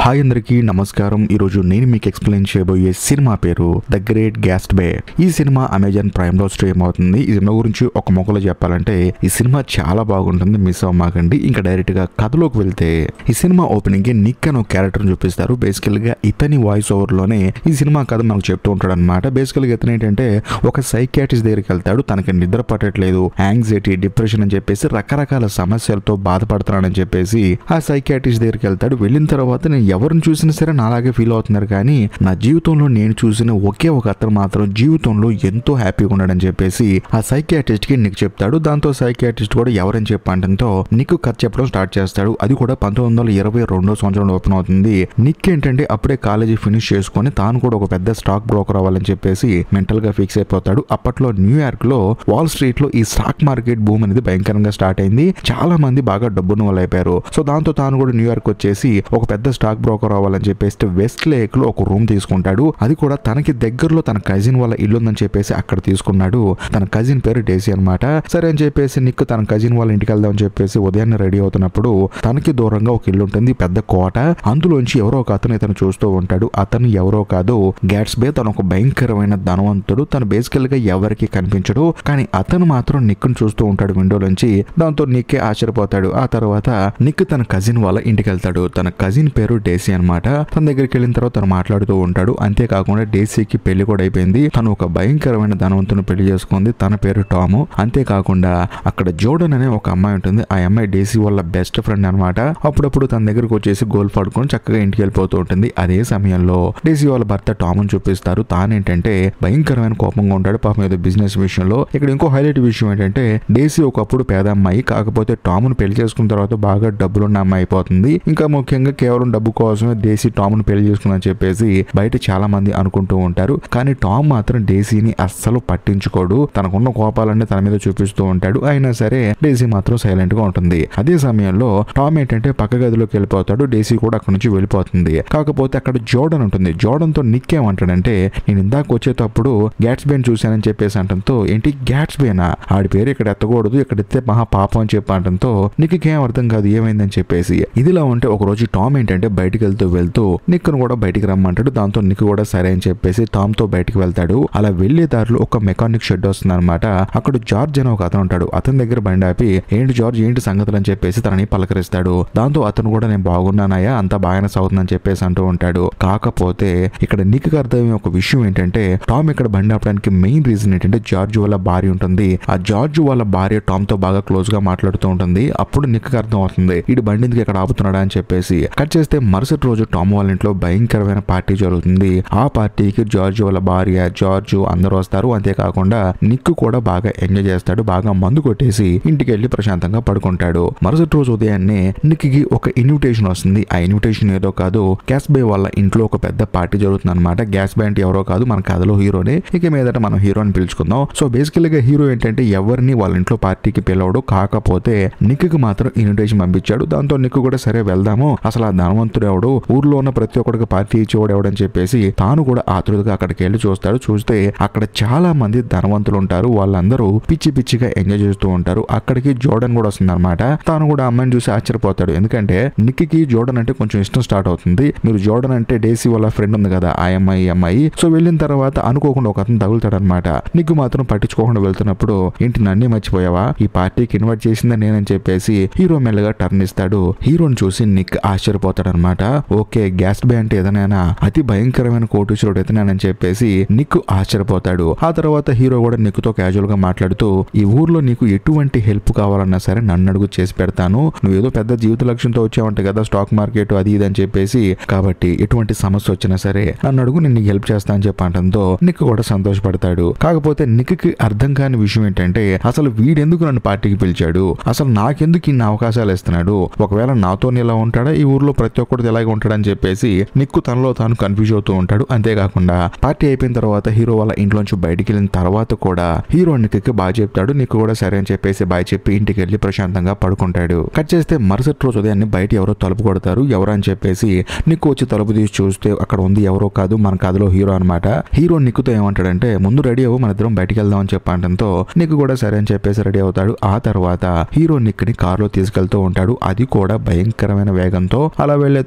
hi అందరికీ నమస్కారం ఈరోజు నేను మీకు ఎక్స్ప్లెయిన్ చేయబోయే సినిమా పేరు ద గ్రేట్ గ్యాస్ట్ బే ఈ సినిమా అమెజాన్ ప్రైమ్ లో స్ట్రీమ్ అవుతుంది ఈ సినిమా గురించి ఒక మొక్కలో చెప్పాలంటే ఈ సినిమా చాలా బాగుంటుంది మిస్ అవ్వమాకండి ఇంకా డైరెక్ట్ గా కథలోకి వెళ్తే ఈ సినిమా ఓపెనింగ్ కి నిక్ అని ఒక క్యారెక్టర్ చూపిస్తారు బేసికల్ గా ఇతని వాయిస్ ఓవర్ లోనే ఈ సినిమా కథ మనకు చెప్తూ ఉంటాడు అనమాట బేసికల్ గా ఇతను ఏంటంటే ఒక సైకాటిస్ట్ దగ్గరికి వెళ్తాడు తనకి నిద్ర పట్టట్లేదు యాంగ్జైటీ డిప్రెషన్ అని చెప్పేసి రకరకాల సమస్యలతో బాధపడుతున్నాడని చెప్పేసి ఆ సైకాటిస్ట్ దగ్గరికి వెళ్తాడు వెళ్ళిన తర్వాత నేను ఎవరిని చూసినా సరే నాలాగే ఫీల్ అవుతున్నారు కానీ నా జీవితంలో నేను చూసిన ఒకే ఒక అతను మాత్రం జీవితంలో ఎంతో హ్యాపీగా ఉన్నాడని చెప్పేసి ఆ సైకియాట్రిస్ట్ కి నీకు చెప్తాడు దాంతో సైకియాట్రిస్ట్ కూడా ఎవరని చెప్పంటంతో నీకు కథ చెప్పడం స్టార్ట్ చేస్తాడు అది కూడా పంతొమ్మిది వందల ఇరవై రెండో సంవత్సరంలో ఓపెన్ అవుతుంది నిక్ ఏంటంటే అప్పుడే కాలేజీ ఫినిష్ చేసుకొని తాను కూడా ఒక పెద్ద స్టాక్ బ్రోకర్ అవ్వాలని చెప్పేసి మెంటల్ గా ఫిక్స్ అయిపోతాడు అప్పట్లో న్యూయార్క్ లో వాల్ స్ట్రీట్ లో ఈ స్టాక్ మార్కెట్ భూమి అనేది భయంకరంగా స్టార్ట్ అయింది చాలా మంది బాగా డబ్బున్న వాళ్ళు అయిపోయారు సో దాంతో తాను కూడా న్యూయార్క్ వచ్చేసి ఒక పెద్ద స్టాక్ బ్రోకర్ అవ్వాలని చెప్పేసి వెస్ట్ లేక్ లో ఒక రూమ్ తీసుకుంటాడు అది కూడా తనకి దగ్గరలో తన కజిన్ వాళ్ళ ఇల్లు ఉందని చెప్పేసి అక్కడ తీసుకున్నాడు తన కజిన్ పేరు డేసీ అన్నమాట సరే అని చెప్పేసి నిక్ తన కజిన్ వాళ్ళ ఇంటికి వెళ్దామని చెప్పేసి ఉదయాన్నే రెడీ అవుతున్నప్పుడు తనకి దూరంగా ఒక ఇల్లు ఉంటుంది పెద్ద కోట అందులోంచి ఎవరో ఒక అతను ఇతను చూస్తూ ఉంటాడు అతను ఎవరో కాదు గ్యాట్స్ బే తను ఒక భయంకరమైన ధనవంతుడు తను బేసికల్ గా ఎవరికి కనిపించడు కానీ అతను మాత్రం నిక్కును చూస్తూ ఉంటాడు విండోలోంచి దాంతో నిక్కే ఆశ్చర్యపోతాడు ఆ తర్వాత నిక్ తన కజిన్ వాళ్ళ ఇంటికి వెళ్తాడు తన కజిన్ పేరు డేసీ అన్నమాట తన దగ్గరికి వెళ్ళిన తర్వాత తను మాట్లాడుతూ ఉంటాడు అంతేకాకుండా డేసీకి పెళ్లి కూడా అయిపోయింది తను ఒక భయంకరమైన ధనవంతుని పెళ్లి చేసుకుంది తన పేరు టాము అంతేకాకుండా అక్కడ జోడన్ అనే ఒక అమ్మాయి ఉంటుంది ఆ అమ్మాయి డేసీ వాళ్ళ బెస్ట్ ఫ్రెండ్ అన్నమాట అప్పుడప్పుడు తన దగ్గరకు వచ్చేసి గోల్ఫ్ ఆడుకొని చక్కగా ఇంటికి వెళ్ళిపోతూ ఉంటుంది అదే సమయంలో డేసీ వాళ్ళ భర్త టామ్ని చూపిస్తారు తానేంటంటే భయంకరమైన కోపంగా ఉంటాడు పాపం ఏదో బిజినెస్ విషయంలో ఇక్కడ ఇంకో హైలైట్ విషయం ఏంటంటే డేసీ ఒకప్పుడు పేద అమ్మాయి కాకపోతే టామ్ను పెళ్లి చేసుకున్న తర్వాత బాగా డబ్బులున్న అమ్మాయి అయిపోతుంది ఇంకా ముఖ్యంగా కేవలం డబ్బు కోసమే డేసీ టామ్ను పెళ్లి చేసుకుందని చెప్పేసి బయట చాలా మంది అనుకుంటూ ఉంటారు కానీ టామ్ మాత్రం డేసీని అస్సలు పట్టించుకోడు తనకున్న కోపాలన్నీ తన మీద చూపిస్తూ ఉంటాడు అయినా సరే డేసీ మాత్రం సైలెంట్ గా ఉంటుంది అదే సమయంలో టామ్ ఏంటంటే పక్క గదిలోకి వెళ్ళిపోతాడు డేసీ కూడా అక్కడ నుంచి వెళ్ళిపోతుంది కాకపోతే అక్కడ జోర్డన్ ఉంటుంది జోర్డన్ తో నిక్ ఏమంటాడంటే నేను ఇందాక వచ్చేటప్పుడు గ్యాట్స్ బేన్ చూశానని చెప్పేసి అంటంతో ఏంటి గ్యాట్స్ బేనా ఆడి పేరు ఇక్కడ ఎత్తకూడదు ఇక్కడ ఎత్తే మహా పాపం అని చెప్పి అంటంతో నీకు ఏం అర్థం కాదు ఏమైందని చెప్పేసి ఇదిలా ఉంటే ఒక రోజు టామ్ ఏంటంటే బయటికి వెళ్తూ వెళ్తూ నిక్ను కూడా బయటికి రమ్మంటాడు దాంతో నిక్ కూడా సరే అని చెప్పేసి టామ్ తో బయటికి వెళ్తాడు అలా వెళ్లే దారిలో ఒక మెకానిక్ షెడ్ వస్తుంది అనమాట అక్కడ జార్జ్ అని ఒక అతను ఉంటాడు అతని దగ్గర బండి ఆపి ఏంటి జార్జ్ ఏంటి సంగతులు అని చెప్పేసి తనని పలకరిస్తాడు దాంతో అతను కూడా నేను బాగున్నానయ్యా అంత బాగానే సాగుతుందని చెప్పేసి అంటూ ఉంటాడు కాకపోతే ఇక్కడ నిక్ అర్థమయ్యే ఒక విషయం ఏంటంటే టామ్ ఇక్కడ బండి ఆపడానికి మెయిన్ రీజన్ ఏంటంటే జార్జ్ వాళ్ళ భార్య ఉంటుంది ఆ జార్జ్ వాళ్ళ భార్య టామ్ తో బాగా క్లోజ్ గా మాట్లాడుతూ ఉంటుంది అప్పుడు నిక్ అర్థం అవుతుంది ఇటు బండి ఎందుకు ఇక్కడ ఆపుతున్నాడా అని చెప్పేసి కట్ చేస్తే మరుసటి రోజు టామ్ వాళ్ళ ఇంట్లో భయంకరమైన పార్టీ జరుగుతుంది ఆ పార్టీకి జార్జ్ వాళ్ళ భార్య జార్జ్ అందరూ వస్తారు అంతేకాకుండా నిక్ కూడా బాగా ఎంజాయ్ చేస్తాడు బాగా మందు కొట్టేసి ఇంటికి వెళ్ళి ప్రశాంతంగా పడుకుంటాడు మరుసటి రోజు ఉదయాన్నే నిక్ కి ఒక ఇన్విటేషన్ వస్తుంది ఆ ఇన్విటేషన్ ఏదో కాదు గ్యాస్ బే వాళ్ళ ఇంట్లో ఒక పెద్ద పార్టీ జరుగుతుంది అనమాట గ్యాస్ బే అంటే ఎవరో కాదు మన కథలో హీరోనే ఇక మీదట మనం హీరోని పిలుచుకుందాం సో బేసికల్ గా హీరో ఏంటంటే ఎవరిని వాళ్ళ ఇంట్లో పార్టీకి పిలవడు కాకపోతే నిక్ కి మాత్రం ఇన్విటేషన్ పంపించాడు దాంతో నిక్ కూడా సరే వెళ్దాము అసలు ఆ ధనవంతుడు ఎవడు ఊర్లో ఉన్న ప్రతి ఒక్కడికి పార్టీ ఇచ్చేవాడు ఎవడని చెప్పేసి తాను కూడా ఆతృతగా అక్కడికి వెళ్ళి చూస్తాడు చూస్తే అక్కడ చాలా మంది ధనవంతులు ఉంటారు వాళ్ళందరూ పిచ్చి పిచ్చిగా ఎంజాయ్ చేస్తూ ఉంటారు అక్కడికి జోడన్ కూడా వస్తుంది అనమాట తాను కూడా ఆ అమ్మాయిని చూసి ఆశ్చర్యపోతాడు ఎందుకంటే నిక్కి జోడన్ అంటే కొంచెం ఇష్టం స్టార్ట్ అవుతుంది మీరు జోడన్ అంటే డేసీ వాళ్ళ ఫ్రెండ్ ఉంది కదా ఆ అమ్మాయి ఈ అమ్మాయి సో వెళ్ళిన తర్వాత అనుకోకుండా ఒక అతను తగులుతాడు అనమాట నీకు మాత్రం పట్టించుకోకుండా వెళ్తున్నప్పుడు ఏంటి నన్నే మర్చిపోయావా ఈ పార్టీకి ఇన్వైట్ చేసిందా నేనని చెప్పేసి హీరో మెల్లగా టర్న్ ఇస్తాడు హీరోని చూసి నిక్ ఆశ్చర్యపోతాడు అనమాట ఓకే గ్యాస్ బే అంటే ఏదైనా అతి భయంకరమైన కోటీశ్వరుడు ఎతనానని చెప్పేసి నిక్ ఆశ్చర్యపోతాడు ఆ తర్వాత హీరో కూడా నిక్కుతో క్యాజువల్ గా మాట్లాడుతూ ఈ ఊర్లో నీకు ఎటువంటి హెల్ప్ కావాలన్నా సరే నన్ను అడుగు చేసి పెడతాను నువ్వు ఏదో పెద్ద జీవిత లక్ష్యంతో వచ్చావంట కదా స్టాక్ మార్కెట్ అది ఇది అని చెప్పేసి కాబట్టి ఎటువంటి సమస్య వచ్చినా సరే నన్ను అడుగు నేను నీకు హెల్ప్ చేస్తా అని చెప్పి అనడంతో నిక్ కూడా సంతోషపడతాడు కాకపోతే నిక్కి అర్థం కాని విషయం ఏంటంటే అసలు వీడెందుకు నన్ను పార్టీకి పిలిచాడు అసలు నాకెందుకు ఇన్ని అవకాశాలు ఇస్తున్నాడు ఒకవేళ నాతోనే ఇలా ఉంటాడా ఈ ఊర్లో ప్రతి ఒక్కరితో ఇలాగే ఉంటాడని చెప్పేసి నిక్కు తనలో తాను కన్ఫ్యూజ్ అవుతూ ఉంటాడు అంతేకాకుండా పార్టీ అయిపోయిన తర్వాత హీరో వాళ్ళ ఇంట్లోంచి బయటికి వెళ్ళిన తర్వాత కూడా హీరో నిక్కి బాగా చెప్తాడు నిక్కు కూడా సరే అని చెప్పేసి బాయ్ చెప్పి ఇంటికి వెళ్ళి ప్రశాంతంగా పడుకుంటాడు కట్ చేస్తే మరుసటి రోజు ఉదయాన్నే బయట ఎవరో తలుపు కొడతారు ఎవరు అని చెప్పేసి నిక్కు వచ్చి తలుపు తీసి చూస్తే అక్కడ ఉంది ఎవరో కాదు మన కథలో హీరో అనమాట హీరో నిక్కుతో ఏమంటాడంటే ముందు రెడీ అవ్వు మన ఇద్దరం బయటికి వెళ్దాం అని చెప్పడంతో నిక్కు కూడా సరే అని చెప్పేసి రెడీ అవుతాడు ఆ తర్వాత హీరో నిక్ ని కారులో తీసుకెళ్తూ ఉంటాడు అది కూడా భయంకరమైన వేగంతో అలా వెళ్లే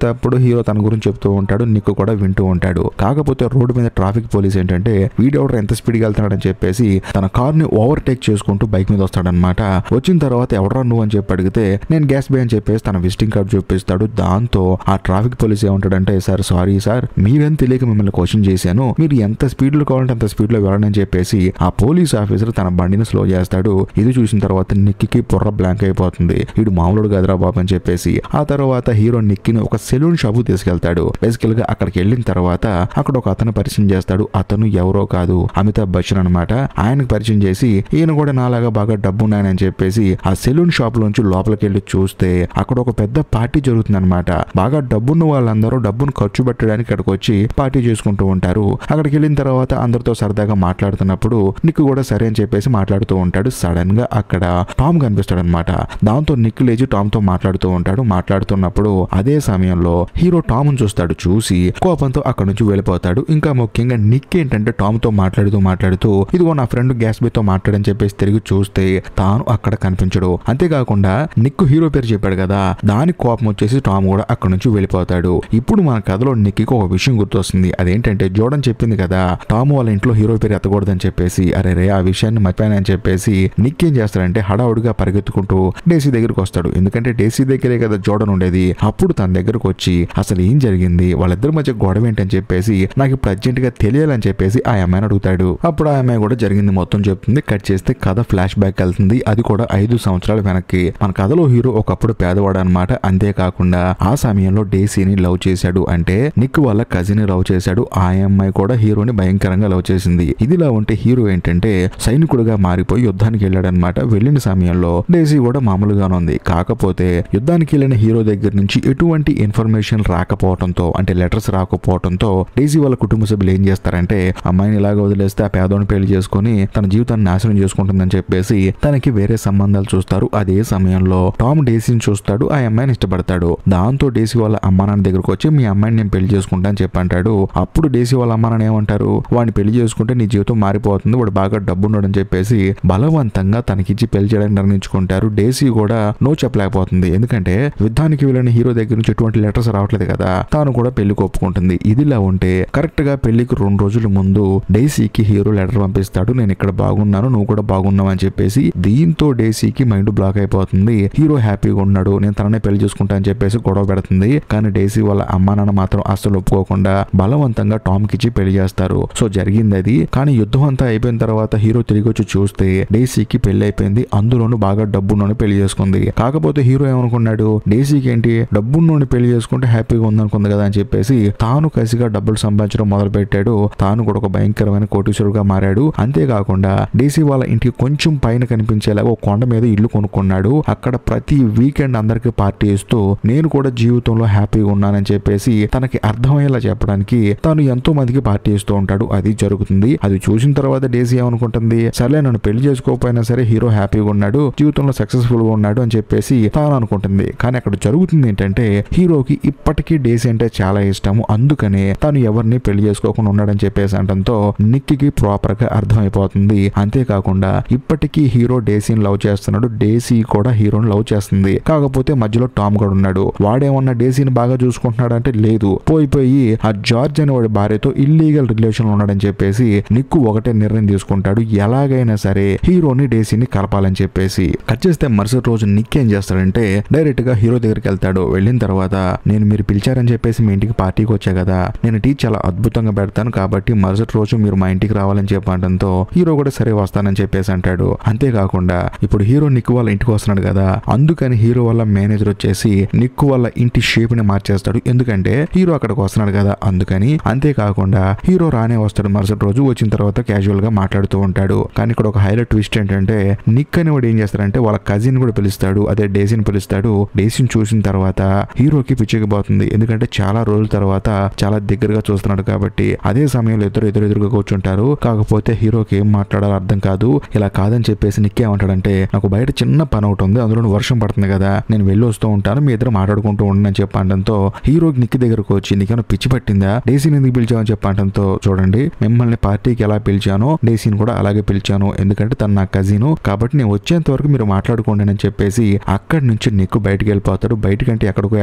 చేసేటప్పుడు హీరో తన గురించి చెప్తూ ఉంటాడు నిక్కు కూడా వింటూ ఉంటాడు కాకపోతే రోడ్డు మీద ట్రాఫిక్ పోలీస్ ఏంటంటే వీడెవడో ఎంత స్పీడ్గా వెళ్తున్నాడని చెప్పేసి తన కార్ ని ఓవర్టేక్ చేసుకుంటూ బైక్ మీద వస్తాడనమాట వచ్చిన తర్వాత ఎవడరా నువ్వు అని చెప్పి అడిగితే నేను గ్యాస్ బే అని చెప్పేసి తన విజిటింగ్ కార్డు చూపిస్తాడు దాంతో ఆ ట్రాఫిక్ పోలీస్ ఏమంటాడంటే సార్ సారీ సార్ మీరేం తెలియక మిమ్మల్ని క్వశ్చన్ చేశాను మీరు ఎంత స్పీడ్ లో కావాలంటే అంత స్పీడ్ లో వెళ్ళండి అని చెప్పేసి ఆ పోలీస్ ఆఫీసర్ తన బండిని స్లో చేస్తాడు ఇది చూసిన తర్వాత నిక్కి బుర్ర బ్లాంక్ అయిపోతుంది వీడు మామూలుడు గదరా బాబు అని చెప్పేసి ఆ తర్వాత హీరో నిక్కిని ఒక సెలూన్ షాప్ తీసుకెళ్తాడు బేసికల్ గా అక్కడికి వెళ్ళిన తర్వాత అక్కడ ఒక అతను పరిచయం చేస్తాడు అతను ఎవరో కాదు అమితాబ్ బచ్చన్ అనమాట ఆయనకు పరిచయం చేసి ఈయన కూడా నాలాగా బాగా డబ్బు ఉన్నాయని చెప్పేసి ఆ సెలూన్ షాప్ లోంచి లోపలికి వెళ్ళి చూస్తే అక్కడ ఒక పెద్ద పార్టీ జరుగుతుంది అనమాట బాగా డబ్బున్న వాళ్ళందరూ డబ్బును ఖర్చు పెట్టడానికి ఇక్కడికి వచ్చి పార్టీ చేసుకుంటూ ఉంటారు అక్కడికి వెళ్ళిన తర్వాత అందరితో సరదాగా మాట్లాడుతున్నప్పుడు నిక్ కూడా సరే అని చెప్పేసి మాట్లాడుతూ ఉంటాడు సడన్ గా అక్కడ టామ్ కనిపిస్తాడు అనమాట దాంతో నిక్ లేచి టామ్ తో మాట్లాడుతూ ఉంటాడు మాట్లాడుతున్నప్పుడు అదే సమయంలో హీరో టామ్ చూస్తాడు చూసి కోపంతో అక్కడ నుంచి వెళ్ళిపోతాడు ఇంకా ముఖ్యంగా నిక్ ఏంటంటే టామ్ తో మాట్లాడుతూ మాట్లాడుతూ ఇదిగో నా ఫ్రెండ్ గ్యాస్ బే తో మాట్లాడని చెప్పేసి తిరిగి చూస్తే తాను అక్కడ కనిపించడు అంతేకాకుండా నిక్ హీరో పేరు చెప్పాడు కదా దాని కోపం వచ్చేసి టామ్ కూడా అక్కడ నుంచి వెళ్ళిపోతాడు ఇప్పుడు మన కథలో నిక్కి ఒక విషయం గుర్తొస్తుంది అదేంటంటే జోడన్ చెప్పింది కదా టామ్ వాళ్ళ ఇంట్లో హీరో పేరు ఎత్తకూడదని చెప్పేసి అరే రే ఆ విషయాన్ని మర్చిపోయానని చెప్పేసి నిక్ ఏం చేస్తాడంటే హడావుడిగా పరిగెత్తుకుంటూ డేసీ దగ్గరికి వస్తాడు ఎందుకంటే డేసీ దగ్గరే కదా జోడన్ ఉండేది అప్పుడు తన దగ్గరకు వచ్చి అసలు ఏం జరిగింది వాళ్ళిద్దరి మధ్య గొడవ ఏంటని చెప్పేసి నాకు ఇప్పుడు అర్జెంట్ గా తెలియాలని చెప్పేసి ఆ అమ్మాయిని అడుగుతాడు అప్పుడు ఆ అమ్మాయి కూడా జరిగింది మొత్తం చెప్తుంది కట్ చేస్తే కథ ఫ్లాష్ బ్యాక్ వెళ్తుంది అది కూడా ఐదు సంవత్సరాల వెనక్కి మన కథలో హీరో ఒకప్పుడు పేదవాడు అనమాట అంతేకాకుండా ఆ సమయంలో డేసీని లవ్ చేశాడు అంటే నిక్ వాళ్ళ కజిన్ లవ్ చేశాడు ఆ అమ్మాయి కూడా హీరోని భయంకరంగా లవ్ చేసింది ఇదిలా ఉంటే హీరో ఏంటంటే సైనికుడుగా మారిపోయి యుద్ధానికి వెళ్ళాడనమాట వెళ్ళిన సమయంలో డేసీ కూడా మామూలుగానే ఉంది కాకపోతే యుద్ధానికి వెళ్ళిన హీరో దగ్గర నుంచి ఎటువంటి ఇన్ఫర్మేషన్ రాకపోవడంతో అంటే లెటర్స్ రాకపోవడంతో డేసీ వాళ్ళ కుటుంబ సభ్యులు ఏం చేస్తారంటే అమ్మాయిని ఇలాగ వదిలేస్తే ఆ పేదోని పెళ్లి చేసుకొని తన జీవితాన్ని నాశనం చేసుకుంటుందని చెప్పేసి తనకి వేరే సంబంధాలు చూస్తారు అదే సమయంలో టామ్ డేసీని చూస్తాడు ఆ అమ్మాయిని ఇష్టపడతాడు దాంతో డేసీ వాళ్ళ అమ్మా నాన్న దగ్గరకు వచ్చి మీ అమ్మాయిని నేను పెళ్లి చేసుకుంటా అని చెప్పంటాడు అప్పుడు డేసీ వాళ్ళ అమ్మా నాన్న ఏమంటారు వాడిని పెళ్లి చేసుకుంటే నీ జీవితం మారిపోతుంది వాడు బాగా డబ్బున్నాడని చెప్పేసి బలవంతంగా తనకిచ్చి పెళ్లి చేయడానికి నిర్ణయించుకుంటారు డేసీ కూడా నో చెప్పలేకపోతుంది ఎందుకంటే యుద్ధానికి వెళ్ళిన హీరో దగ్గర నుంచి ఎటువంటి లెటర్స్ రావట్లేదు కదా తాను కూడా పెళ్లి ఒప్పుకుంటుంది ఇదిలా ఉంటే కరెక్ట్ గా పెళ్లికి రెండు రోజుల ముందు డేసీకి హీరో లెటర్ పంపిస్తాడు నేను ఇక్కడ బాగున్నాను నువ్వు కూడా బాగున్నావు అని చెప్పేసి దీంతో డేసీకి మైండ్ బ్లాక్ అయిపోతుంది హీరో హ్యాపీగా ఉన్నాడు నేను తననే పెళ్లి చేసుకుంటా అని చెప్పేసి గొడవ పెడుతుంది కానీ డేసీ వాళ్ళ అమ్మా నాన్న మాత్రం అస్సలు ఒప్పుకోకుండా బలవంతంగా టామ్ కిచ్చి పెళ్లి చేస్తారు సో జరిగింది అది కానీ యుద్ధం అంతా అయిపోయిన తర్వాత హీరో తిరిగి వచ్చి చూస్తే డేసీకి పెళ్లి అయిపోయింది అందులోనూ బాగా డబ్బున్నోని పెళ్లి చేసుకుంది కాకపోతే హీరో ఏమనుకున్నాడు డేసీకి ఏంటి డబ్బున్నోని పెళ్లి చేసుకుంటే హ్యాపీగా ఉందనుకుంది కదా అని చెప్పేసి తాను కసిగా డబ్బులు సంపాదించడం మొదలు పెట్టాడు తాను కూడా ఒక భయంకరమైన కోటీశ్వరుగా మారాడు అంతేకాకుండా డీసీ వాళ్ళ ఇంటికి కొంచెం పైన కనిపించేలాగా ఒక కొండ మీద ఇల్లు కొనుక్కున్నాడు అక్కడ ప్రతి వీకెండ్ అందరికి పార్టీ ఇస్తూ నేను కూడా జీవితంలో హ్యాపీగా ఉన్నానని చెప్పేసి తనకి అర్థమయ్యేలా చెప్పడానికి తాను ఎంతో మందికి పార్టీ ఇస్తూ ఉంటాడు అది జరుగుతుంది అది చూసిన తర్వాత డేసీ ఏమనుకుంటుంది సర్లే నన్ను పెళ్లి చేసుకోకపోయినా సరే హీరో హ్యాపీగా ఉన్నాడు జీవితంలో సక్సెస్ఫుల్ గా ఉన్నాడు అని చెప్పేసి తాను అనుకుంటుంది కానీ అక్కడ జరుగుతుంది ఏంటంటే హీరోకి ఇప్పటికీ డేసీ అంటే చాలా ఇష్టము అందుకనే తాను ఎవరిని పెళ్లి చేసుకోకుండా ఉన్నాడని చెప్పేసి అనడంతో నిక్కి ప్రాపర్ గా అర్థమైపోతుంది అంతేకాకుండా ఇప్పటికీ హీరో డేసీని లవ్ చేస్తున్నాడు డేసీ కూడా హీరోని లవ్ చేస్తుంది కాకపోతే మధ్యలో టామ్ గడు ఉన్నాడు వాడేమన్నా డేసీని బాగా చూసుకుంటున్నాడు అంటే లేదు పోయి పోయి ఆ జార్జ్ అనే వాడి భార్యతో ఇల్లీగల్ రిలేషన్ ఉన్నాడని చెప్పేసి నిక్కు ఒకటే నిర్ణయం తీసుకుంటాడు ఎలాగైనా సరే హీరోని డేసీని కలపాలని చెప్పేసి కట్ చేస్తే మరుసటి రోజు నిక్ ఏం చేస్తాడంటే డైరెక్ట్ గా హీరో దగ్గరికి వెళ్తాడు వెళ్ళిన తర్వాత నేను మీరు పిలిచారని చెప్పేసి మీ ఇంటికి పార్టీకి వచ్చా కదా నేను టీ చాలా అద్భుతంగా పెడతాను కాబట్టి మరుసటి రోజు మీరు మా ఇంటికి రావాలని చెప్పడంతో హీరో కూడా సరే వస్తానని చెప్పేసి అంటాడు అంతేకాకుండా ఇప్పుడు హీరో నిక్కు వాళ్ళ ఇంటికి వస్తున్నాడు కదా అందుకని హీరో వాళ్ళ మేనేజర్ వచ్చేసి నిక్కు వాళ్ళ ఇంటి షేప్ ని మార్చేస్తాడు ఎందుకంటే హీరో అక్కడికి వస్తున్నాడు కదా అందుకని అంతేకాకుండా హీరో రానే వస్తాడు మరుసటి రోజు వచ్చిన తర్వాత క్యాజువల్ గా మాట్లాడుతూ ఉంటాడు కానీ ఇక్కడ ఒక హైలైట్ ట్విస్ట్ ఏంటంటే నిక్ అని వాడు ఏం చేస్తాడంటే వాళ్ళ కజిన్ కూడా పిలుస్తాడు అదే డేసీని పిలుస్తాడు డేసీని చూసిన తర్వాత హీరోకి పిచ్చికిపోతుంది ఎందుకంటే చాలా రోజుల తర్వాత చాలా దగ్గరగా చూస్తున్నాడు కాబట్టి అదే సమయంలో ఇద్దరు ఎదురు ఎదురుగా కూర్చుంటారు కాకపోతే హీరోకి ఏం మాట్లాడాలో అర్థం కాదు ఇలా కాదని చెప్పేసి నిక్ ఏమంటాడంటే నాకు బయట చిన్న పని ఒకటి ఉంది అందులో వర్షం పడుతుంది కదా నేను వెళ్ళి వస్తూ ఉంటాను మీ ఇద్దరు మాట్లాడుకుంటూ ఉండని చెప్పడంతో హీరోకి నిక్కి దగ్గరకు వచ్చి నీకేమైనా పిచ్చి పట్టిందా డేసీని ఎందుకు పిలిచావని చెప్పడంతో చూడండి మిమ్మల్ని పార్టీకి ఎలా పిలిచానో డేసీని కూడా అలాగే పిలిచాను ఎందుకంటే తను నా కజిన్ కాబట్టి నేను వచ్చేంత వరకు మీరు మాట్లాడుకోండి అని చెప్పేసి అక్కడి నుంచి నిక్కు బయటికి వెళ్ళిపోతాడు బయటికంటే ఎక్కడికో వెళ్ళడు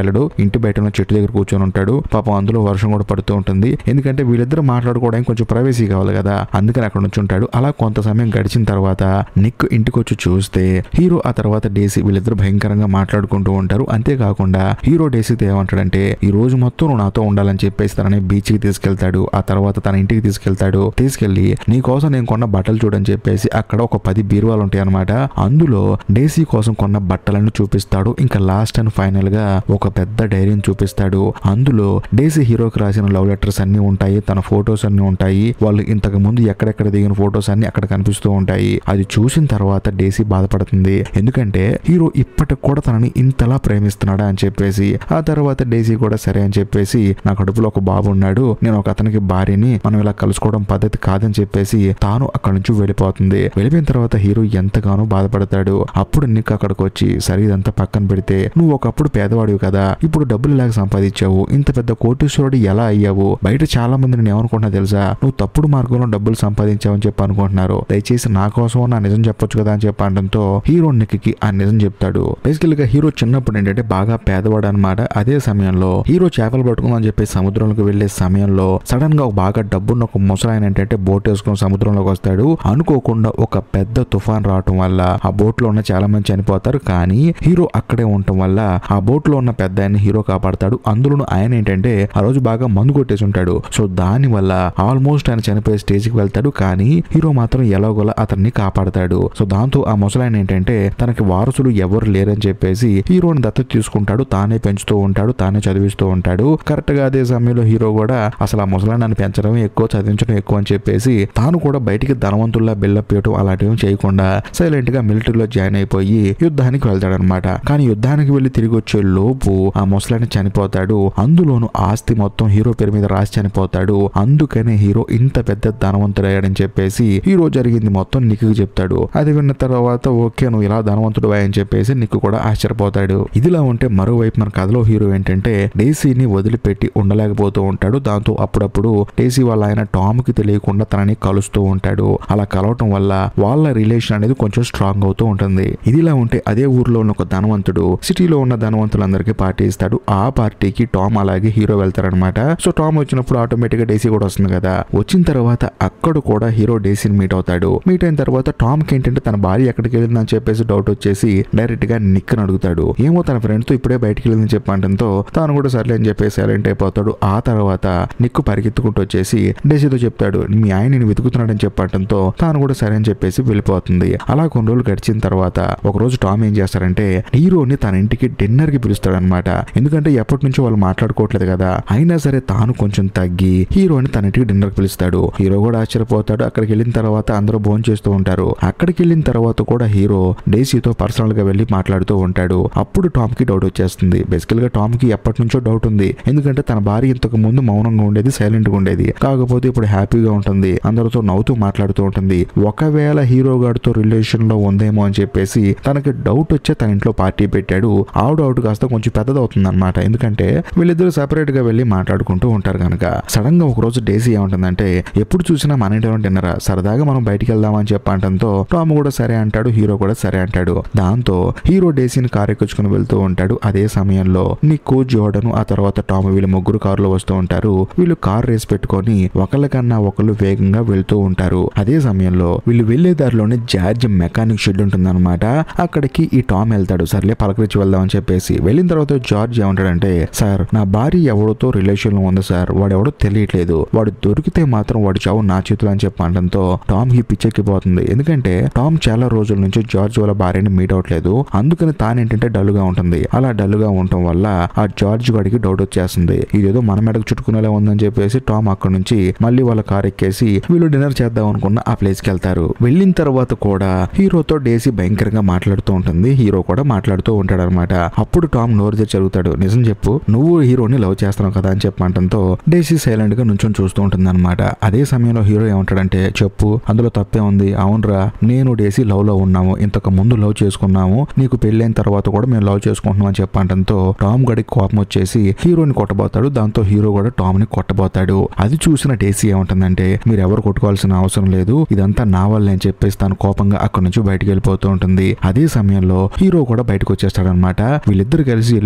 ఇంటి బయట ఉన్న చెట్టు దగ్గర కూర్చొని ఉంటాడు పాపం అందులో వర్షం కూడా పడుతూ ఉంటుంది ఎందుకంటే వీళ్ళిద్దరు మాట్లాడుకోవడానికి కొంచెం ప్రైవసీ కావాలి కదా అందుకని అక్కడ నుంచి ఉంటాడు అలా కొంత సమయం గడిచిన తర్వాత నిక్ ఇంటికి వచ్చి చూస్తే హీరో ఆ తర్వాత డేసీ వీళ్ళిద్దరు భయంకరంగా మాట్లాడుకుంటూ ఉంటారు అంతేకాకుండా హీరో డేసీతో ఏమంటాడంటే ఈ రోజు మొత్తం నువ్వు నాతో ఉండాలని చెప్పేసి తనని బీచ్ కి తీసుకెళ్తాడు ఆ తర్వాత తన ఇంటికి తీసుకెళ్తాడు తీసుకెళ్లి నీ కోసం నేను కొన్న బట్టలు చూడని చెప్పేసి అక్కడ ఒక పది బీరువాలు ఉంటాయి అనమాట అందులో డేసీ కోసం కొన్న బట్టలను చూపిస్తాడు ఇంకా లాస్ట్ అండ్ ఫైనల్ గా ఒక పెద్ద డైరీని చూపిస్తాడు అందులో డేసీ హీరోకి రాసిన లవ్ లెటర్స్ అన్ని ఉంటాయి తన ఫొటోస్ అన్ని ఉంటాయి వాళ్ళు ఇంతకు ముందు ఎక్కడెక్కడ దిగిన ఫొటోస్ అన్ని అక్కడ కనిపిస్తూ ఉంటాయి అది చూసిన తర్వాత డేసీ బాధపడుతుంది ఎందుకంటే హీరో ఇప్పటికి కూడా తనని ఇంతలా ప్రేమిస్తున్నాడా అని చెప్పేసి ఆ తర్వాత డేసీ కూడా సరే అని చెప్పేసి నా కడుపులో ఒక బాబు ఉన్నాడు నేను ఒక అతనికి భార్యని మనం ఇలా కలుసుకోవడం పద్ధతి కాదని చెప్పేసి తాను అక్కడ నుంచి వెళ్ళిపోతుంది వెళ్ళిపోయిన తర్వాత హీరో ఎంతగానో బాధపడతాడు అప్పుడు నీకు అక్కడికి వచ్చి సరే ఇదంతా పక్కన పెడితే నువ్వు ఒకప్పుడు పేదవాడివి కదా ఇప్పుడు డబ్బులు ఇలాగ సంపాదించావు ఇంత పెద్ద కోటీశ్వరుడు ఎలా అయ్యావు బయట చాలా మంది నేను ఏమనుకుంటున్నా తెలుసా నువ్వు తప్పుడు మార్గంలో డబ్బులు సంపాదించావని చెప్పి అనుకుంటున్నారు దయచేసి నా కోసం నా నిజం చెప్పొచ్చు కదా అని చెప్పి అనడంతో హీరో నిక్కి ఆ నిజం చెప్తాడు బేసికల్ గా హీరో చిన్నప్పుడు ఏంటంటే బాగా పేదవాడు అనమాట అదే సమయంలో హీరో చేపలు పట్టుకుందాం అని చెప్పి సముద్రంలోకి వెళ్లే సమయంలో సడన్ గా ఒక బాగా డబ్బున్న ఒక ముసలాయన ఏంటంటే బోట్ వేసుకుని సముద్రంలోకి వస్తాడు అనుకోకుండా ఒక పెద్ద తుఫాన్ రావటం వల్ల ఆ బోట్ లో ఉన్న చాలా మంది చనిపోతారు కానీ హీరో అక్కడే ఉండటం వల్ల ఆ బోట్ లో ఉన్న పెద్ద ఆయన హీరో కాపాడతాడు అందులోనూ ఆయన ఏంటంటే ఆ రోజు బాగా మందు కొట్టేసి ఉంటాడు సో దాని వల్ల ఆల్మోస్ట్ ఆయన చనిపోయే స్టేజ్ కి వెళ్తాడు కానీ హీరో మాత్రం ఎలాగోలా అతన్ని కాపాడతాడు సో దాంతో ఆ ముసలాయన ఏంటంటే తనకి వారసులు ఎవరు లేరని చెప్పేసి హీరోని దత్తత తీసుకుంటాడు తానే పెంచుతూ ఉంటాడు తానే చదివిస్తూ ఉంటాడు కరెక్ట్ గా అదే సమయంలో హీరో కూడా అసలు ఆ ముసలాయనని పెంచడం ఎక్కువ చదివించడం ఎక్కువ అని చెప్పేసి తాను కూడా బయటికి ధనవంతుల్లా బిల్డప్ చేయడం అలాంటివి చేయకుండా సైలెంట్ గా మిలిటరీలో జాయిన్ అయిపోయి యుద్ధానికి వెళ్తాడనమాట కానీ యుద్ధానికి వెళ్లి తిరిగి వచ్చే లోపు ఆ ముసలాయన చనిపోతాడు అందులోను ఆస్తి మొత్తం హీరో పేరు మీద రాసి చనిపోతాడు అందుకనే హీరో ఇంత పెద్ద ధనవంతుడయ్యాడని చెప్పేసి హీరో జరిగింది మొత్తం నిక్కు చెప్తాడు అది విన్న తర్వాత ఓకే నువ్వు ఇలా ధనవంతుడు అని చెప్పేసి నిక్కు కూడా ఆశ్చర్యపోతాడు ఇదిలా ఉంటే మరోవైపు మన కథలో హీరో ఏంటంటే డేసీని వదిలిపెట్టి ఉండలేకపోతూ ఉంటాడు దాంతో అప్పుడప్పుడు డేసీ వాళ్ళ ఆయన టామ్ కి తెలియకుండా తనని కలుస్తూ ఉంటాడు అలా కలవటం వల్ల వాళ్ళ రిలేషన్ అనేది కొంచెం స్ట్రాంగ్ అవుతూ ఉంటుంది ఇదిలా ఉంటే అదే ఊర్లో ఉన్న ఒక ధనవంతుడు సిటీలో ఉన్న ధనవంతులందరికీ పార్టీ ఇస్తాడు ఆ పార్టీకి టామ్ అలాగే హీరో వెళ్తారనమాట సో టామ్ వచ్చినప్పుడు ఆటోమేటిక్ గా డేసీ కూడా వస్తుంది కదా వచ్చిన తర్వాత అక్కడ కూడా హీరో డేసీని మీట్ అవుతాడు మీట్ అయిన తర్వాత టామ్ కి ఏంటంటే తన భార్య ఎక్కడికి వెళ్ళిందని చెప్పేసి డౌట్ వచ్చేసి డైరెక్ట్ గా నిక్ అడుగుతాడు ఏమో తన ఫ్రెండ్ తో ఇప్పుడే బయటికి వెళ్ళిందని చెప్పడంతో తాను కూడా సర్లే అని చెప్పేసి సైలెంట్ అయిపోతాడు ఆ తర్వాత నిక్కు పరిగెత్తుకుంటూ వచ్చేసి డేసీతో చెప్తాడు మీ ఆయన నేను వెతుకుతున్నాడని చెప్పడంతో తాను కూడా సరే అని చెప్పేసి వెళ్ళిపోతుంది అలా కొన్ని రోజులు గడిచిన తర్వాత ఒక రోజు టామ్ ఏం చేస్తారంటే హీరోని తన ఇంటికి డిన్నర్ కి పిలుస్తాడు అనమాట ఎందుకంటే ఎప్పటి నుంచో వాళ్ళు మాట్లాడుకోవట్లేదు కదా అయినా సరే తాను కొంచెం తగ్గి హీరోని తన ఇంటికి డిన్నర్ కి పిలుస్తాడు హీరో కూడా ఆశ్చర్యపోతాడు అక్కడికి వెళ్ళిన తర్వాత అందరూ భోజనం చేస్తూ ఉంటారు అక్కడికి వెళ్ళిన తర్వాత కూడా హీరో డేసీతో పర్సనల్ గా వెళ్ళి మాట్లాడుతూ ఉంటాడు అప్పుడు టామ్ కి డౌట్ వచ్చేస్తుంది బేసికల్ గా టామ్ కి ఎప్పటి నుంచో డౌట్ ఉంది ఎందుకంటే తన భార్య ఇంతకు ముందు మౌనంగా ఉండేది సైలెంట్ గా ఉండేది కాకపోతే ఇప్పుడు హ్యాపీగా ఉంటుంది అందరితో నవ్వుతూ మాట్లాడుతూ ఉంటుంది ఒకవేళ హీరో గారితో రిలేషన్ లో ఉందేమో అని చెప్పేసి తనకి డౌట్ వచ్చే తన ఇంట్లో పార్టీ పెట్టాడు ఆ డౌట్ కాస్త కొంచెం పెద్దదవుతుంది అనమాట ఎందుకంటే వీళ్ళిద్దరు సెపరేట్ గా వెళ్ళి మాట్లాడుకుంటూ ఉంటారు కనుక సడన్ గా ఒక రోజు డేసీ ఏమంటుందంటే ఎప్పుడు చూసినా మన ఇంట్లో డిన్నరా సరదాగా మనం బయటికి వెళ్దామని చెప్పంటంతో టామ్ కూడా సరే అంటాడు హీరో కూడా సరే అంటాడు దాంతో హీరో డేసీని కారు ఎక్కించుకుని వెళ్తూ ఉంటాడు అదే సమయంలో నిక్కు జోర్డన్ ఆ తర్వాత టామ్ వీళ్ళు ముగ్గురు కారులో వస్తూ ఉంటారు వీళ్ళు కార్ రేస్ పెట్టుకొని ఒకళ్ళకన్నా ఒకళ్ళు వేగంగా వెళ్తూ ఉంటారు అదే సమయంలో వీళ్ళు వెళ్లే దారిలోనే జార్జ్ మెకానిక్ షెడ్ ఉంటుందన్నమాట అక్కడికి ఈ టామ్ వెళ్తాడు సర్లే పలకరించి వెళ్దామని చెప్పేసి వెళ్ళిన తర్వాత జార్జ్ ఏమంటాడంటే సార్ నా భార్య ఎవరితో రిలేషన్ లో ఉంది సార్ వాడు ఎవడో తెలియట్లేదు వాడు దొరికితే మాత్రం వాడి చావు నా చేతులు అని చెప్పి అనడంతో టామ్ కి పిచ్చెక్కిపోతుంది ఎందుకంటే టామ్ చాలా రోజుల నుంచి జార్జ్ వాళ్ళ భార్యని మీట్ అవట్లేదు అందుకని తానేంటంటే డల్ గా ఉంటుంది అలా డల్ గా ఉండటం వల్ల ఆ జార్జ్ వాడికి డౌట్ వచ్చేస్తుంది ఇదేదో మన మెడకు చుట్టుకునేలా ఉందని చెప్పేసి టామ్ అక్కడ నుంచి మళ్ళీ వాళ్ళ కార్ ఎక్కేసి వీళ్ళు డిన్నర్ చేద్దాం అనుకున్న ఆ ప్లేస్ కి వెళ్తారు వెళ్ళిన తర్వాత కూడా హీరోతో డేసీ భయంకరంగా మాట్లాడుతూ ఉంటుంది హీరో కూడా మాట్లాడుతూ ఉంటాడు అనమాట అప్పుడు టామ్ నోరు తెరిచి అడుగుతాడు నిజం చెప్పు నువ్వు హీరోని లవ్ చేస్తున్నావు కదా అని చెప్పంటంతో డేసీ సైలెంట్ గా నుంచొని చూస్తూ ఉంటుంది అనమాట అదే సమయంలో హీరో ఏమంటాడంటే చెప్పు అందులో తప్పే ఉంది అవునరా నేను డేసీ లవ్ లో ఉన్నాము ఇంతకు ముందు లవ్ చేసుకున్నాము నీకు పెళ్ళైన తర్వాత కూడా మేము లవ్ చేసుకుంటున్నాం అని చెప్పంటంతో టామ్ గడికి కోపం వచ్చేసి హీరోని కొట్టబోతాడు దాంతో హీరో కూడా టామ్ ని కొట్టబోతాడు అది చూసిన డేసీ ఏమంటుందంటే మీరు ఎవరు కొట్టుకోవాల్సిన అవసరం లేదు ఇదంతా నా వల్లే అని చెప్పేసి తను కోపంగా అక్కడ నుంచి బయటికి వెళ్ళిపోతూ ఉంటుంది అదే సమయంలో హీరో కూడా బయటకు వచ్చేస్తాడనమాట వీళ్ళిద్దరు కలిసి ఎల్లో కార్ లో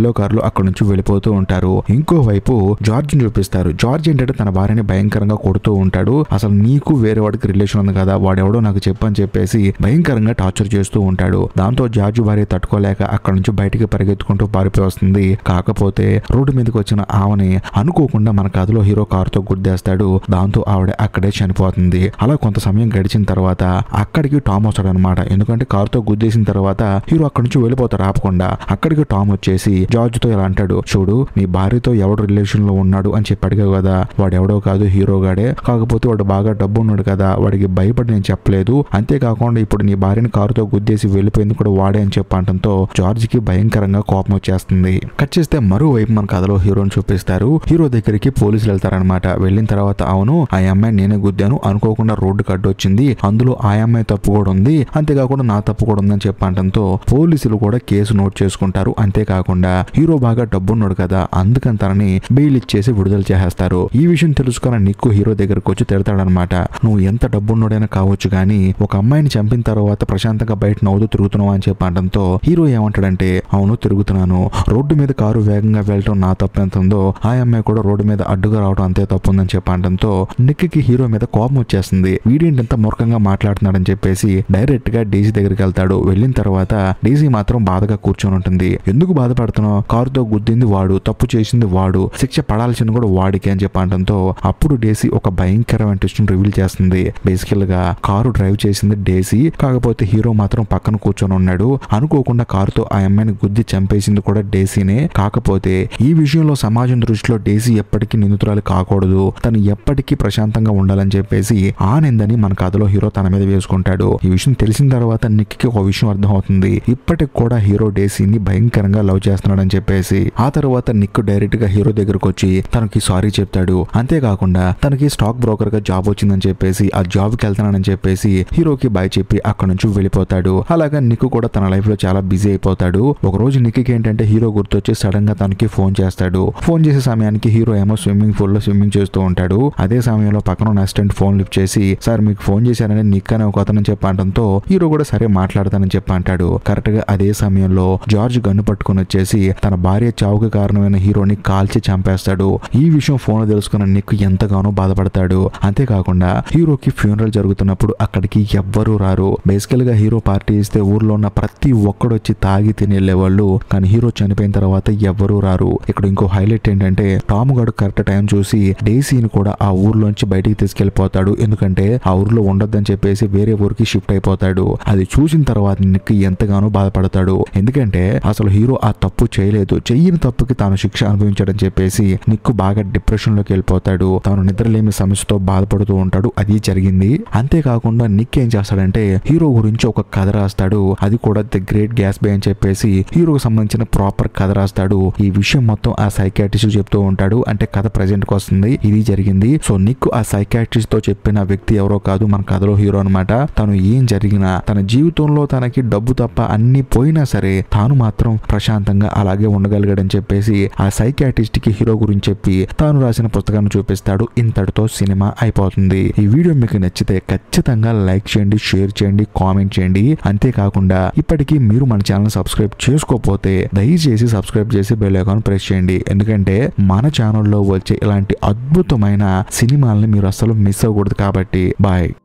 అక్కడ నుంచి వెళ్ళిపోతూ ఉంటారు ఇంకోవైపు జార్జ్ చూపిస్తారు జార్జ్ ఏంటంటే తన భార్యని భయంకరంగా కొడుతూ ఉంటాడు అసలు నీకు వేరే వాడికి రిలేషన్ ఉంది కదా వాడెవడో నాకు చెప్పని చెప్పేసి భయంకరంగా టార్చర్ చేస్తూ ఉంటాడు దాంతో జార్జ్ భార్య తట్టుకోలేక అక్కడ నుంచి బయటికి పరిగెత్తుకుంటూ పారిపోయి వస్తుంది కాకపోతే రోడ్డు మీదకి వచ్చిన ఆమెని అనుకోకుండా మన కథలో హీరో కారుతో గుద్దేస్తాడు దాంతో ఆవిడ అక్కడే చనిపోతుంది అలా కొంత సమయం గడిచిన తర్వాత అక్కడికి టామ్ వస్తాడు అనమాట ఎందుకంటే కారుతో గుద్దేసిన తర్వాత హీరో అక్కడి నుంచి వెళ్ళిపోతారు ఆపకుండా అక్కడికి టామ్ వచ్చేసి జార్జ్ తో ఇలా అంటాడు చూడు నీ భార్యతో ఎవడు రిలేషన్ లో ఉన్నాడు అని చెప్పి అడిగావు కదా వాడు ఎవడో కాదు హీరో గాడే కాకపోతే వాడు బాగా డబ్బు ఉన్నాడు కదా వాడికి భయపడి నేను చెప్పలేదు అంతేకాకుండా ఇప్పుడు నీ భార్యని కారుతో గుద్దేసి వెళ్ళిపోయింది కూడా వాడే అని చెప్పడంతో జార్జ్ కి భయంకరంగా కోపం వచ్చేస్తుంది కట్ చేస్తే మరోవైపు మన కథలో హీరోని చూపిస్తారు హీరో దగ్గరికి పోలీసులు వెళ్తారనమాట వెళ్ళిన తర్వాత అవును ఆ అమ్మాయి నేనే గుద్దాను అనుకోకుండా రోడ్డు కడ్డు వచ్చింది అందులో ఆ అమ్మాయి తప్పు కూడా ఉంది అంతేకాకుండా నా తప్పు కూడా ఉందని చెప్పడంతో పోలీసులు కూడా కేసు నోట్ చేసుకుంటారు అంతేకాకుండా హీరో బాగా డబ్బున్నాడు కదా అందుకని తనని బెయిల్ ఇచ్చేసి విడుదల చేసేస్తారు ఈ విషయం తెలుసుకున్న నిక్కు హీరో దగ్గరకు వచ్చి తిడతాడనమాట నువ్వు ఎంత డబ్బున్నోడైనా కావచ్చు కానీ ఒక అమ్మాయిని చంపిన తర్వాత ప్రశాంతంగా బయట నవ్వుతూ తిరుగుతున్నావు అని చెప్పడంతో హీరో ఏమంటాడంటే అవును తిరుగుతున్నాను రోడ్డు మీద కారు వేగంగా వెళ్ళటం నా తప్పు ఎంత ఉందో ఆ అమ్మాయి కూడా రోడ్డు మీద అడ్డుగా రావడం అంతే తప్పు ఉందని చెప్పడంతో నిక్కి హీరో మీద కోపం వచ్చేస్తుంది వీడేంటంత మూర్ఖంగా మాట్లాడుతున్నాడని చెప్పేసి డైరెక్ట్ గా డీసీ దగ్గరికి వెళ్తాడు వెళ్ళిన తర్వాత డీసీ మాత్రం బాధగా కూర్చొని ఉంటుంది ఎందుకు బాధపడుతున్నావు కారుతో గుద్దింది వాడు తప్పు చేసింది వాడు శిక్ష పడాల్సింది కూడా వాడికి అని చెప్పడంతో అప్పుడు డేసీ ఒక భయంకరమైన ట్విస్ట్ రివీల్ చేస్తుంది బేసికల్ గా కారు డ్రైవ్ చేసింది డేసీ కాకపోతే హీరో మాత్రం పక్కన కూర్చొని ఉన్నాడు అనుకోకుండా కారుతో ఆ అమ్మాయిని గుద్ది చంపేసింది కూడా డేసీనే కాకపోతే ఈ విషయంలో సమాజం దృష్టిలో డేసీ ఎప్పటికీ నిందితురాలు కాకూడదు తను ఎప్పటికీ ప్రశాంతంగా ఉండాలని చెప్పేసి ఆ నిందని మన కథలో హీరో తన మీద వేసుకుంటాడు ఈ విషయం తెలిసిన తర్వాత నిక్కి ఒక విషయం అర్థం అవుతుంది ఇప్పటికి కూడా హీరో డేసీని భయంకరంగా లవ్ చేస్తున్నాడని చెప్పేసి ఆ తర్వాత నిక్ డైరెక్ట్ గా హీరో దగ్గరకు వచ్చి తనకి సారీ చెప్తాడు అంతేకాకుండా తనకి స్టాక్ బ్రోకర్ గా జాబ్ వచ్చిందని చెప్పేసి ఆ జాబ్ కి వెళ్తానని చెప్పేసి హీరోకి బాయ్ చెప్పి అక్కడ నుంచి వెళ్ళిపోతాడు అలాగా నిక్ కూడా తన లైఫ్ లో చాలా బిజీ అయిపోతాడు ఒక రోజు నిక్కి ఏంటంటే హీరో గుర్తొచ్చి సడన్ గా తనకి ఫోన్ చేస్తాడు ఫోన్ చేసే సమయానికి హీరో ఏమో స్విమ్మింగ్ పూల్ లో స్విమ్మింగ్ చేస్తూ ఉంటాడు అదే సమయంలో పక్కన ఉన్న అసిస్టెంట్ ఫోన్ లిఫ్ట్ చేసి సార్ మీకు ఫోన్ చేశానని నిక్ అనే ఒక అతను చెప్పడంతో హీరో కూడా సరే మాట్లాడతానని చెప్పి అంటాడు కరెక్ట్ గా అదే సమయంలో జార్జ్ గన్ను పట్టుకొని వచ్చేసి తన భార్య చావుకి కారణమైన హీరోని కాల్చి చంపేస్తాడు ఈ విషయం ఫోన్ తెలుసుకున్న నిక్ ఎంతగానో బాధపడతాడు అంతేకాకుండా హీరోకి ఫ్యూనరల్ జరుగుతున్నప్పుడు అక్కడికి ఎవ్వరూ రారు బేసికల్ గా హీరో పార్టీ ఇస్తే ఊర్లో ఉన్న ప్రతి ఒక్కడు వచ్చి తాగి తిని వెళ్ళేవాళ్ళు కానీ హీరో చనిపోయిన తర్వాత ఎవ్వరూ రారు ఇక్కడ ఇంకో హైలైట్ ఏంటంటే టామ్ గాడు కరెక్ట్ టైం చూసి డేసీని కూడా ఆ ఊర్లోంచి బయటికి తీసుకెళ్లిపోతాడు ఎందుకంటే ఆ ఊర్లో ఉండొద్దని చెప్పేసి వేరే ఊరికి షిఫ్ట్ అయిపోతాడు అది చూసిన తర్వాత నిక్ ఎంతగానో బాధపడతాడు ఎందుకంటే అసలు హీరో ఆ తప్పు చేయలేదు చెయ్యని తప్పుకి తాను శిక్ష అనుభవించడం చెప్పేసి నిక్కు బాగా డిప్రెషన్ లోకి వెళ్ళిపోతాడు తాను నిద్రలేమి సమస్యతో బాధపడుతూ ఉంటాడు అది జరిగింది అంతేకాకుండా నిక్ ఏం చేస్తాడంటే హీరో గురించి ఒక కథ రాస్తాడు అది కూడా ది గ్రేట్ గ్యాస్ బే అని చెప్పేసి హీరోకి సంబంధించిన ప్రాపర్ కథ రాస్తాడు ఈ విషయం మొత్తం ఆ సైకాట్రిస్ట్ చెప్తూ ఉంటాడు అంటే కథ ప్రజెంట్ కి వస్తుంది ఇది జరిగింది సో నిక్ ఆ సైకాట్రిస్ట్ తో చెప్పిన వ్యక్తి ఎవరో కాదు మన కథలో హీరో అనమాట తను ఏం జరిగినా తన జీవితంలో తనకి డబ్బు తప్ప అన్ని పోయినా సరే తాను మాత్రం ప్రశాంతంగా అలాగే ఉండగలిగాడని చెప్పేసి ఆ సైకాట్రిస్ట్ కి హీరో గురించి చెప్పి తాను రాసిన పుస్తకాన్ని చూపిస్తాడు ఇంతటితో సినిమా అయిపోతుంది ఈ వీడియో మీకు నచ్చితే ఖచ్చితంగా లైక్ చేయండి షేర్ చేయండి కామెంట్ చేయండి అంతేకాకుండా ఇప్పటికీ మీరు మన ఛానల్ సబ్స్క్రైబ్ చేసుకోకపోతే దయచేసి సబ్స్క్రైబ్ చేసి బెల్ ఐకాన్ ప్రెస్ చేయండి ఎందుకంటే మన ఛానల్లో వచ్చే ఇలాంటి అద్భుతమైన సినిమాల్ని మీరు అసలు మిస్ అవ్వకూడదు కాబట్టి బాయ్